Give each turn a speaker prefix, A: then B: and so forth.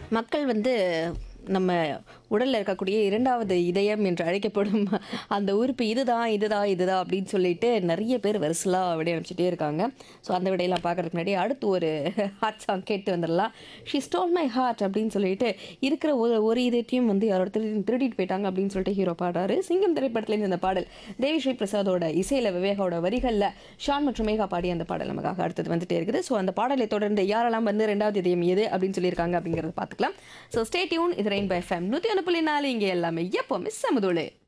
A: மக்கள் வந்து நம்ம உடல்ல இருக்கக்கூடிய இரண்டாவது இதயம் என்று அழைக்கப்படும் அந்த உறுப்பு இதுதான் இதுதான் இதுதான் அப்படின்னு சொல்லிட்டு நிறைய பேர் வரிசலாக விடை அனுப்பிச்சிட்டே இருக்காங்க ஸோ அந்த விடையெல்லாம் பார்க்கறதுக்கு முன்னாடி அடுத்து ஒரு ஹார்ட் சாங் கேட்டு வந்துடலாம் ஷி ஸ்டோல் மை ஹார்ட் அப்படின்னு சொல்லிட்டு இருக்கிற ஒரு ஒரு இதயத்தையும் வந்து யாரோட திருடி திருடிட்டு போயிட்டாங்க அப்படின்னு சொல்லிட்டு ஹீரோ பாடுறாரு சிங்கம் திரைப்படத்துலேருந்து இந்த பாடல் தேவி ஸ்ரீ பிரசாதோட இசையில் விவேகாவோட வரிகளில் ஷான் மற்றும் மேகா பாடி அந்த பாடல் நமக்காக அடுத்தது வந்துட்டே இருக்குது ஸோ அந்த பாடலை தொடர்ந்து யாரெல்லாம் வந்து ரெண்டாவது இதயம் எது அப்படின்னு சொல்லியிருக்காங்க அப்படிங்கிறத பார்த்துக்கலாம் ஸோ ஸ்டே டியூன் இது ரெயின் பை ஃபேம் நூற்றி ஒன்று புள்ளி நாலு இங்கே எல்லாமே எப்போவுமே சமதுளு